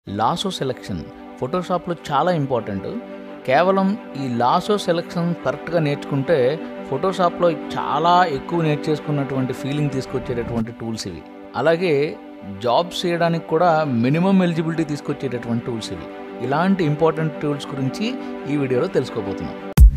lasso selection ఫోటోషాప్లో చాలా important కేవలం ఈ లాసో సెలెక్షన్ కరెక్ట్గా నేర్చుకుంటే ఫోటోషాప్లో చాలా ఎక్కువ నేర్చేసుకున్నటువంటి ఫీలింగ్ తీసుకొచ్చేటటువంటి టూల్స్ ఇవి అలాగే జాబ్స్ చేయడానికి కూడా మినిమం ఎలిజిబిలిటీ తీసుకొచ్చేటటువంటి టూల్స్ ఇవి ఇలాంటి ఇంపార్టెంట్ టూల్స్ గురించి ఈ వీడియోలో తెలుసుకోబోతున్నాం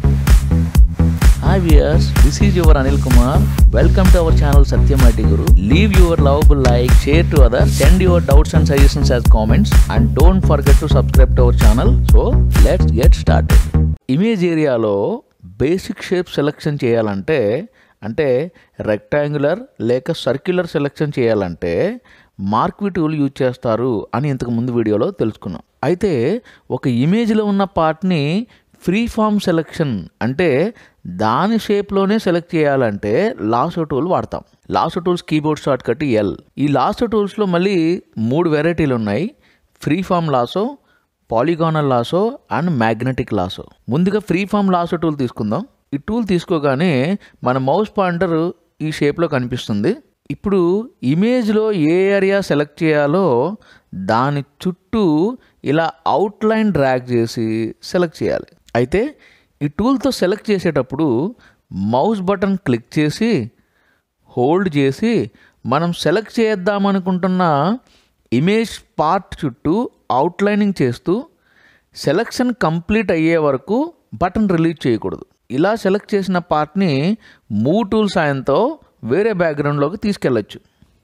hi viewers this is your Anil Kumar welcome to our channel Satyamati Guru leave your lovable like share to other send your doubts and suggestions as comments and don't forget to subscribe to our channel so let's get started image ఏరియాలో basic shape selection చేయాలంటే అంటే rectangular లేక circular selection చేయాలంటే మార్క్వి tool use చేస్తారు అని ఇంతకు ముందు వీడియోలో తెలుసుకున్నాం అయితే ఒక ఇమేజ్లో ఉన్న పార్ట్ని ఫ్రీ ఫామ్ సెలెక్షన్ అంటే దాని షేప్లోనే సెలెక్ట్ చేయాలంటే లాసో టూల్ వాడతాం lasso tools keyboard shortcut L ఈ లాసో టూల్స్లో మళ్ళీ మూడు వెరైటీలు ఉన్నాయి free form lasso polygonal lasso and magnetic lasso ముందుగా ఫ్రీ ఫామ్ లాసో టూల్ తీసుకుందాం ఈ టూల్ తీసుకోగానే మన మౌస్ పాయింటర్ ఈ షేప్లో కనిపిస్తుంది ఇప్పుడు ఇమేజ్లో ఏ ఏరియా సెలెక్ట్ చేయాలో దాని చుట్టూ ఇలా అవుట్లైన్ డ్రాగ్ చేసి సెలెక్ట్ చేయాలి అయితే ఈ టూల్తో సెలెక్ట్ చేసేటప్పుడు మౌస్ బటన్ క్లిక్ చేసి హోల్డ్ చేసి మనం సెలెక్ట్ చేద్దామనుకుంటున్న ఇమేజ్ పార్ట్ చుట్టూ అవుట్లైనింగ్ చేస్తూ సెలెక్షన్ కంప్లీట్ అయ్యే వరకు బటన్ రిలీజ్ చేయకూడదు ఇలా సెలెక్ట్ చేసిన పార్ట్ని మూవ్ టూల్ సాయంతో వేరే బ్యాక్గ్రౌండ్లోకి తీసుకెళ్ళచ్చు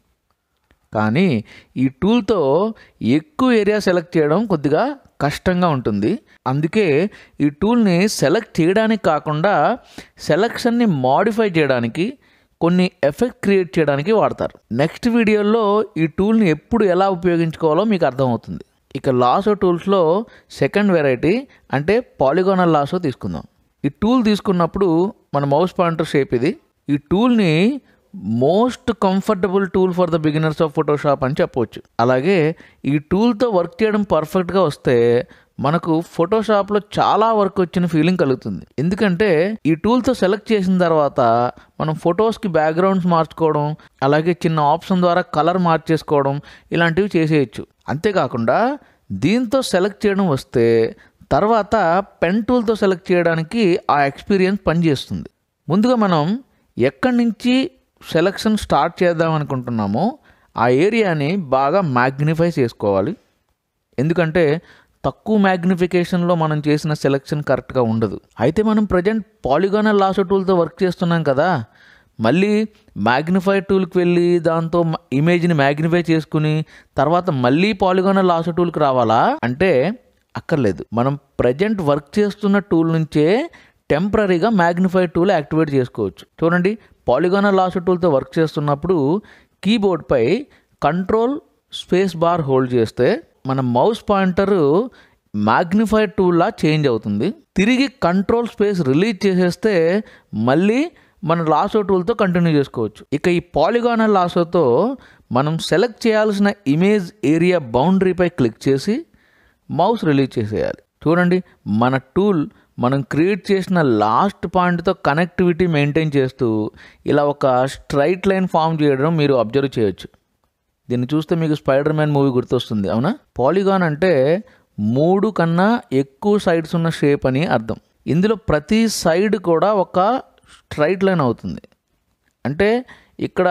కానీ ఈ టూల్తో ఎక్కువ ఏరియా సెలెక్ట్ చేయడం కొద్దిగా కష్టంగా ఉంటుంది అందుకే ఈ టూల్ని సెలెక్ట్ చేయడానికి కాకుండా సెలెక్షన్ని మాడిఫై చేయడానికి కొన్ని ఎఫెక్ట్ క్రియేట్ చేయడానికి వాడతారు నెక్స్ట్ వీడియోలో ఈ టూల్ని ఎప్పుడు ఎలా ఉపయోగించుకోవాలో మీకు అర్థమవుతుంది ఇక లాసో టూల్స్లో సెకండ్ వెరైటీ అంటే పాలిగోనల్ లాసో తీసుకుందాం ఈ టూల్ తీసుకున్నప్పుడు మన మౌస్ పాయింటర్ షేప్ ఇది ఈ టూల్ని most comfortable tool for the beginners of Photoshop అని చెప్పవచ్చు అలాగే ఈ టూల్తో వర్క్ చేయడం పర్ఫెక్ట్గా వస్తే మనకు ఫోటోషాప్లో చాలా వర్క్ వచ్చిన ఫీలింగ్ కలుగుతుంది ఎందుకంటే ఈ టూల్తో సెలెక్ట్ చేసిన తర్వాత మనం ఫొటోస్కి బ్యాక్గ్రౌండ్స్ మార్చుకోవడం అలాగే చిన్న ఆప్షన్ ద్వారా కలర్ మార్చేసుకోవడం ఇలాంటివి చేసేయచ్చు అంతేకాకుండా దీంతో సెలెక్ట్ చేయడం వస్తే తర్వాత పెన్ టూల్తో సెలెక్ట్ చేయడానికి ఆ ఎక్స్పీరియన్స్ పనిచేస్తుంది ముందుగా మనం ఎక్కడి నుంచి సెలక్షన్ స్టార్ట్ చేద్దాం అనుకుంటున్నామో ఆ ఏరియాని బాగా మ్యాగ్నిఫై చేసుకోవాలి ఎందుకంటే తక్కువ మ్యాగ్నిఫికేషన్లో మనం చేసిన సెలెక్షన్ కరెక్ట్గా ఉండదు అయితే మనం ప్రజెంట్ పాలిగానల్ లాసో టూల్తో వర్క్ చేస్తున్నాం కదా మళ్ళీ మ్యాగ్నిఫై టూల్కి వెళ్ళి దాంతో ఇమేజ్ని మ్యాగ్నిఫై చేసుకుని తర్వాత మళ్ళీ పాలిగానల్ లాసో టూల్కి రావాలా అంటే అక్కర్లేదు మనం ప్రజెంట్ వర్క్ చేస్తున్న టూల్ నుంచే టెంపరీగా మ్యాగ్నిఫై టూల్ యాక్టివేట్ చేసుకోవచ్చు చూడండి పాలిగానల్ లాసో టూల్తో వర్క్ చేస్తున్నప్పుడు కీబోర్డ్పై కంట్రోల్ స్పేస్ బార్ హోల్డ్ చేస్తే మన మౌస్ పాయింటర్ మ్యాగ్నిఫై టూల్లా చేంజ్ అవుతుంది తిరిగి కంట్రోల్ స్పేస్ రిలీజ్ చేసేస్తే మళ్ళీ మన లాసో టూల్తో కంటిన్యూ చేసుకోవచ్చు ఇక ఈ పాలిగానల్ లాసోతో మనం సెలెక్ట్ చేయాల్సిన ఇమేజ్ ఏరియా బౌండరీపై క్లిక్ చేసి మౌస్ రిలీజ్ చేసేయాలి చూడండి మన టూల్ మనం క్రియేట్ చేసిన లాస్ట్ పాయింట్తో కనెక్టివిటీ మెయింటైన్ చేస్తూ ఇలా ఒక స్ట్రైట్ లైన్ ఫామ్ చేయడం మీరు అబ్జర్వ్ చేయొచ్చు దీన్ని చూస్తే మీకు స్పైడర్ మ్యాన్ మూవీ గుర్తొస్తుంది అవునా పాలిగాన్ అంటే మూడు కన్నా ఎక్కువ సైడ్స్ ఉన్న షేప్ అని అర్థం ఇందులో ప్రతి సైడ్ కూడా ఒక స్ట్రైట్ లైన్ అవుతుంది అంటే ఇక్కడ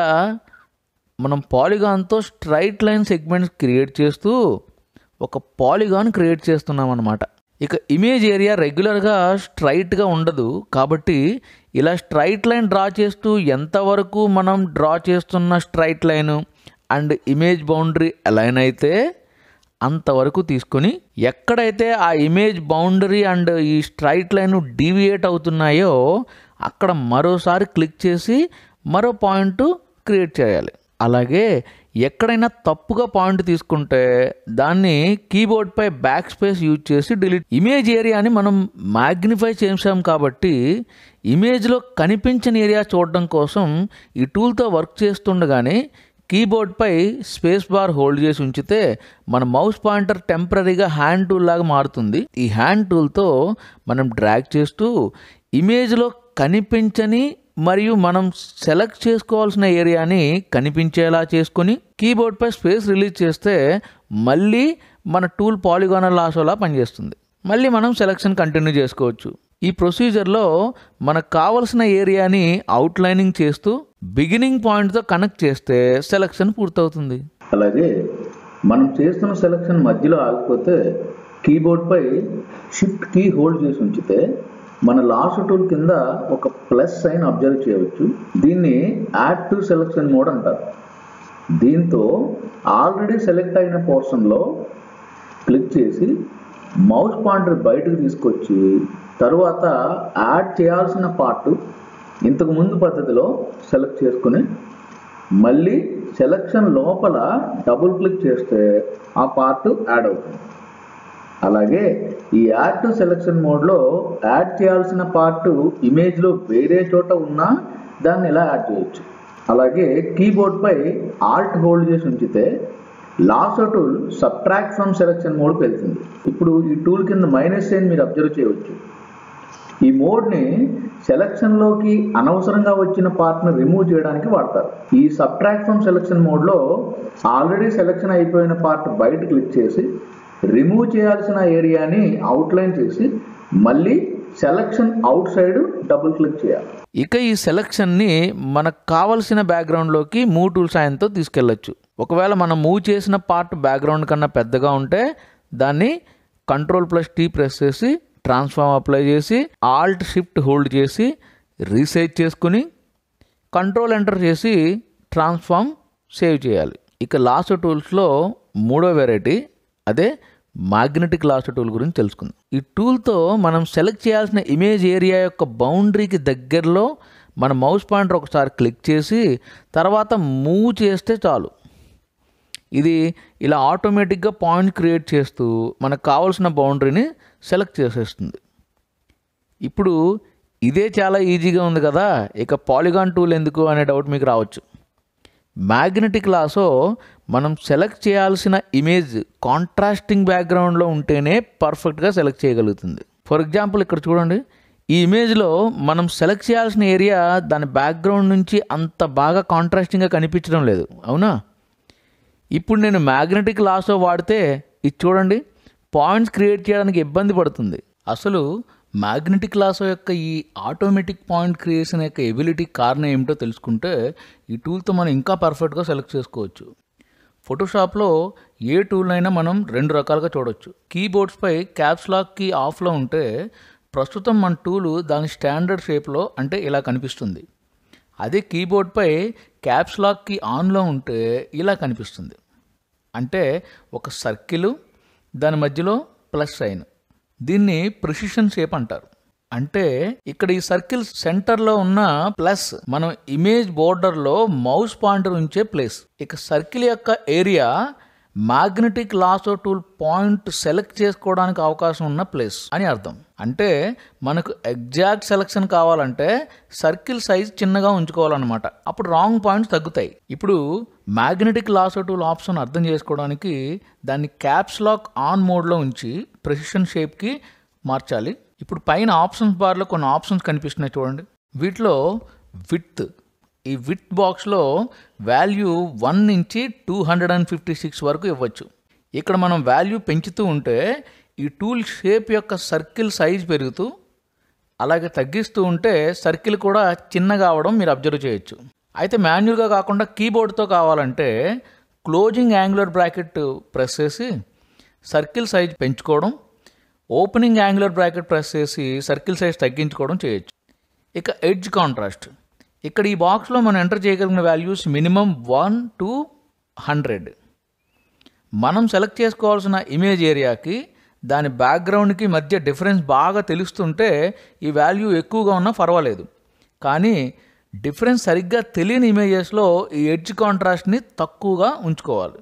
మనం పాలిగాన్తో స్ట్రైట్ లైన్ సెగ్మెంట్స్ క్రియేట్ చేస్తూ ఒక పాలిగాన్ క్రియేట్ చేస్తున్నాం అనమాట ఇక ఇమేజ్ ఏరియా రెగ్యులర్గా స్ట్రైట్గా ఉండదు కాబట్టి ఇలా స్ట్రైట్ లైన్ డ్రా చేస్తూ ఎంతవరకు మనం డ్రా చేస్తున్న straight line and image boundary align అయితే అంతవరకు తీసుకొని ఎక్కడైతే ఆ ఇమేజ్ బౌండరీ అండ్ ఈ స్ట్రైట్ లైన్ డీవియేట్ అవుతున్నాయో అక్కడ మరోసారి క్లిక్ చేసి మరో పాయింట్ క్రియేట్ చేయాలి అలాగే ఎక్కడైనా తప్పుగా పాయింట్ తీసుకుంటే దాన్ని కీబోర్డ్పై బ్యాక్ స్పేస్ యూజ్ చేసి డిలీట్ ఇమేజ్ ఏరియాని మనం మ్యాగ్నిఫై చేసాం కాబట్టి ఇమేజ్లో కనిపించని ఏరియా చూడడం కోసం ఈ టూల్తో వర్క్ చేస్తుండగానే కీబోర్డ్పై స్పేస్ బార్ హోల్డ్ చేసి ఉంచితే మన మౌస్ పాయింటర్ టెంపరీగా హ్యాండ్ టూల్ లాగా మారుతుంది ఈ హ్యాండ్ టూల్తో మనం డ్రాగ్ చేస్తూ ఇమేజ్లో కనిపించని మరియు మనం సెలెక్ట్ చేసుకోవాల్సిన ఏరియాని కనిపించేలా చేసుకొని కీబోర్డ్పై స్పేస్ రిలీజ్ చేస్తే మళ్ళీ మన టూల్ పాలిగానల్ లాసోలా పనిచేస్తుంది మళ్ళీ మనం సెలక్షన్ కంటిన్యూ చేసుకోవచ్చు ఈ ప్రొసీజర్లో మనకు కావలసిన ఏరియాని అవుట్లైనింగ్ చేస్తూ బిగినింగ్ పాయింట్తో కనెక్ట్ చేస్తే సెలక్షన్ పూర్తవుతుంది అలాగే మనం చేస్తున్న సెలక్షన్ మధ్యలో ఆగిపోతే కీబోర్డ్పై షిఫ్ట్ కీ హోల్డ్ చేసి ఉంచితే మన లాస్ట్ టూల్ కింద ఒక ప్లస్ సైన్ అబ్జర్వ్ చేయవచ్చు దీన్ని యాడ్ టు సెలక్షన్ మోడ్ అంటారు దీంతో ఆల్రెడీ సెలెక్ట్ అయిన పోర్షన్లో క్లిక్ చేసి మౌస్ పాయింటర్ బయటకు తీసుకొచ్చి తరువాత యాడ్ చేయాల్సిన పార్ట్ ఇంతకు ముందు పద్ధతిలో సెలెక్ట్ చేసుకుని మళ్ళీ సెలక్షన్ లోపల డబుల్ క్లిక్ చేస్తే ఆ పార్ట్ యాడ్ అవుతుంది అలాగే ఈ యాడ్ టు సెలక్షన్ మోడ్లో యాడ్ చేయాల్సిన పార్ట్ ఇమేజ్లో వేరే చోట ఉన్నా దాన్ని ఇలా యాడ్ చేయొచ్చు అలాగే కీబోర్డ్పై ఆల్ట్ హోల్డ్ చేసి ఉంచితే lasso tool subtract from selection మోడ్కి వెళ్తుంది ఇప్పుడు ఈ టూల్ కింద మైనస్ సైన్ మీరు అబ్జర్వ్ చేయవచ్చు ఈ మోడ్ని సెలక్షన్లోకి అనవసరంగా వచ్చిన పార్ట్ను రిమూవ్ చేయడానికి వాడతారు ఈ సబ్ట్రాక్ట్ ఫ్రమ్ సెలక్షన్ మోడ్లో ఆల్రెడీ సెలక్షన్ అయిపోయిన పార్ట్ బయట క్లిక్ చేసి రిమూవ్ చేయాల్సిన ఏరియాని అవుట్లైన్ చేసి మళ్ళీ selection outside double click చేయాలి ఇక ఈ సెలక్షన్ని మనకు కావలసిన బ్యాక్గ్రౌండ్లోకి మూవ్ టూల్ సాయంతో తీసుకెళ్ళచ్చు ఒకవేళ మనం మూవ్ చేసిన పార్ట్ బ్యాక్గ్రౌండ్ కన్నా పెద్దగా ఉంటే దాన్ని కంట్రోల్ ప్లస్ టీ ప్రెస్ చేసి ట్రాన్స్ఫార్మ్ అప్లై చేసి ఆల్ట్ షిఫ్ట్ హోల్డ్ చేసి రీసైజ్ చేసుకుని కంట్రోల్ ఎంటర్ చేసి ట్రాన్స్ఫార్మ్ సేవ్ చేయాలి ఇక లాస్ట్ టూల్స్లో మూడో వెరైటీ అదే మ్యాగ్నెటిక్ లాస్ట్ టూల్ గురించి తెలుసుకుందాం ఈ టూల్తో మనం సెలెక్ట్ చేయాల్సిన ఇమేజ్ ఏరియా యొక్క బౌండరీకి దగ్గరలో మన మౌస్ పాయింటర్ ఒకసారి క్లిక్ చేసి తర్వాత మూవ్ చేస్తే చాలు ఇది ఇలా ఆటోమేటిక్గా పాయింట్ క్రియేట్ చేస్తూ మనకు కావాల్సిన బౌండరీని సెలెక్ట్ చేసేస్తుంది ఇప్పుడు ఇదే చాలా ఈజీగా ఉంది కదా ఇక పాలిగాన్ టూల్ ఎందుకు అనే డౌట్ మీకు రావచ్చు మ్యాగ్నెటిక్ లాసో మనం సెలెక్ట్ చేయాల్సిన ఇమేజ్ కాంట్రాస్టింగ్ బ్యాక్గ్రౌండ్లో ఉంటేనే పర్ఫెక్ట్గా సెలెక్ట్ చేయగలుగుతుంది ఫర్ ఎగ్జాంపుల్ ఇక్కడ చూడండి ఈ ఇమేజ్లో మనం సెలెక్ట్ చేయాల్సిన ఏరియా దాని బ్యాక్గ్రౌండ్ నుంచి అంత బాగా కాంట్రాస్టింగ్గా కనిపించడం లేదు అవునా ఇప్పుడు నేను మ్యాగ్నెటిక్ లాసో వాడితే ఇది చూడండి పాయింట్స్ క్రియేట్ చేయడానికి ఇబ్బంది పడుతుంది అసలు మ్యాగ్నెటిక్ లాసో యొక్క ఈ ఆటోమేటిక్ పాయింట్ క్రియేషన్ యొక్క ఎబిలిటీ కారణం ఏమిటో తెలుసుకుంటే ఈ టూల్తో మనం ఇంకా పర్ఫెక్ట్గా సెలెక్ట్ చేసుకోవచ్చు ఫోటోషాప్లో ఏ టూల్ అయినా మనం రెండు రకాలుగా చూడొచ్చు కీబోర్డ్స్పై క్యాప్స్ లాక్ కీ ఆఫ్లో ఉంటే ప్రస్తుతం మన టూలు దాని స్టాండర్డ్ షేప్లో అంటే ఇలా కనిపిస్తుంది అదే కీబోర్డ్పై క్యాప్స్ లాక్కి ఆన్లో ఉంటే ఇలా కనిపిస్తుంది అంటే ఒక సర్కిల్ దాని మధ్యలో ప్లస్ సైన్ దీన్ని ప్రిసిషన్ షేప్ అంటారు అంటే ఇక్కడ ఈ సర్కిల్ సెంటర్లో ఉన్న ప్లస్ మనం ఇమేజ్ బోర్డర్లో మౌస్ పాయింటర్ ఉంచే ప్లేస్ ఇక సర్కిల్ యొక్క area magnetic lasso tool point select చేసుకోవడానికి అవకాశం ఉన్న ప్లేస్ అని అర్థం అంటే మనకు ఎగ్జాక్ట్ సెలెక్షన్ కావాలంటే సర్కిల్ సైజ్ చిన్నగా ఉంచుకోవాలన్నమాట అప్పుడు రాంగ్ పాయింట్స్ తగ్గుతాయి ఇప్పుడు మ్యాగ్నెటిక్ లాసో టూల్ ఆప్షన్ అర్థం చేసుకోవడానికి దాన్ని క్యాప్స్ లాక్ ఆన్ మోడ్లో ఉంచి ప్రెసిషన్ షేప్కి మార్చాలి ఇప్పుడు పైన ఆప్షన్స్ బార్లో కొన్ని ఆప్షన్స్ కనిపిస్తున్నాయి చూడండి వీటిలో విత్ ఈ విత్ బాక్స్లో వాల్యూ వన్ నుంచి two hundred and fifty six వరకు ఇవ్వచ్చు ఇక్కడ మనం వాల్యూ పెంచుతూ ఉంటే ఈ టూల్ షేప్ యొక్క సర్కిల్ సైజ్ పెరుగుతూ అలాగే తగ్గిస్తూ ఉంటే సర్కిల్ కూడా చిన్నగా అవడం మీరు అబ్జర్వ్ చేయొచ్చు అయితే మాన్యువల్గా కాకుండా కీబోర్డ్తో కావాలంటే క్లోజింగ్ యాంగులర్ బ్రాకెట్ ప్రెస్ చేసి సర్కిల్ సైజ్ పెంచుకోవడం ఓపెనింగ్ యాంగులర్ బ్రాకెట్ ప్రెస్ చేసి సర్కిల్ సైజ్ తగ్గించుకోవడం చేయొచ్చు ఇక ఎడ్జ్ కాంట్రాస్ట్ ఇక్కడ ఈ బాక్స్లో మనం ఎంటర్ చేయగలిగిన values minimum one to hundred మనం సెలెక్ట్ చేసుకోవాల్సిన ఇమేజ్ ఏరియాకి దాని బ్యాక్గ్రౌండ్కి మధ్య డిఫరెన్స్ బాగా తెలుస్తుంటే ఈ వాల్యూ ఎక్కువగా ఉన్నా పర్వాలేదు కానీ డిఫరెన్స్ సరిగ్గా తెలియని ఇమేజెస్లో ఈ ఎడ్జ్ కాంట్రాస్ట్ని తక్కువగా ఉంచుకోవాలి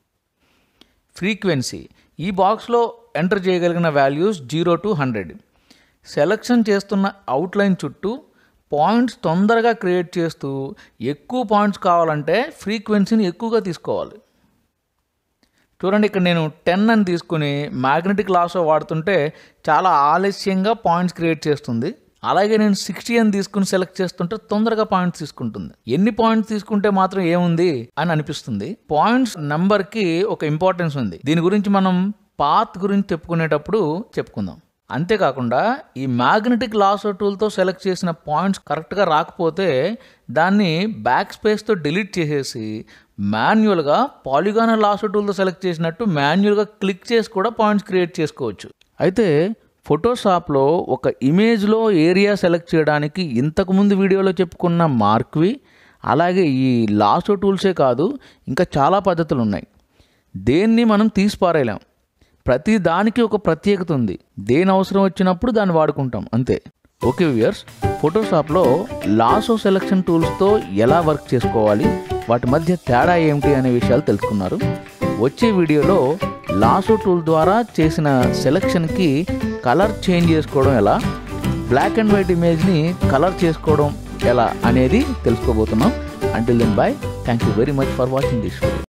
ఫ్రీక్వెన్సీ ఈ బాక్స్లో ఎంటర్ చేయగలిగిన values zero to hundred selection చేస్తున్న అవుట్లైన్ చుట్టూ పాయింట్స్ తొందరగా క్రియేట్ చేస్తూ ఎక్కువ పాయింట్స్ కావాలంటే ఫ్రీక్వెన్సీని ఎక్కువగా తీసుకోవాలి చూడండి ఇక్కడ నేను టెన్ అని తీసుకుని మ్యాగ్నెటిక్ లాసో వాడుతుంటే చాలా ఆలస్యంగా పాయింట్స్ క్రియేట్ చేస్తుంది అలాగే నేను సిక్స్టీ అని తీసుకుని సెలెక్ట్ చేస్తుంటే తొందరగా పాయింట్స్ తీసుకుంటుంది ఎన్ని పాయింట్స్ తీసుకుంటే మాత్రం ఏముంది అని అనిపిస్తుంది పాయింట్స్ కి ఒక ఇంపార్టెన్స్ ఉంది దీని గురించి మనం పాత్ గురించి చెప్పుకునేటప్పుడు చెప్పుకుందాం అంతేకాకుండా ఈ మ్యాగ్నెటిక్ లాసో టూల్తో సెలెక్ట్ చేసిన పాయింట్స్ కరెక్ట్గా రాకపోతే దాన్ని బ్యాక్ స్పేస్తో డిలీట్ చేసేసి మాన్యువల్గా పాలిగానల్ లాసో టూల్తో సెలెక్ట్ చేసినట్టు మాన్యువల్గా క్లిక్ చేసి కూడా పాయింట్స్ క్రియేట్ చేసుకోవచ్చు అయితే ఫోటోషాప్లో ఒక ఇమేజ్లో ఏరియా సెలెక్ట్ చేయడానికి ఇంతకుముందు వీడియోలో చెప్పుకున్న మార్క్వి అలాగే ఈ లాసో టూల్సే కాదు ఇంకా చాలా పద్ధతులు ఉన్నాయి దేన్ని మనం తీసి పారేయలేం ప్రతి దానికి ఒక ప్రత్యేకత ఉంది దేని అవసరం వచ్చినప్పుడు దాన్ని వాడుకుంటాం అంతే ఓకే వ్యూయర్స్ ఫోటోషాప్లో లాసో సెలక్షన్ టూల్స్తో ఎలా వర్క్ చేసుకోవాలి వాటి మధ్య తేడా ఏమిటి అనే విషయాలు తెలుసుకున్నారు వచ్చే వీడియోలో లాసో టూల్ ద్వారా చేసిన సెలక్షన్కి కలర్ చేంజ్ చేసుకోవడం ఎలా బ్లాక్ అండ్ వైట్ ఇమేజ్ని కలర్ చేసుకోవడం ఎలా అనేది తెలుసుకోబోతున్నాం until then bye thank you very much for watching this video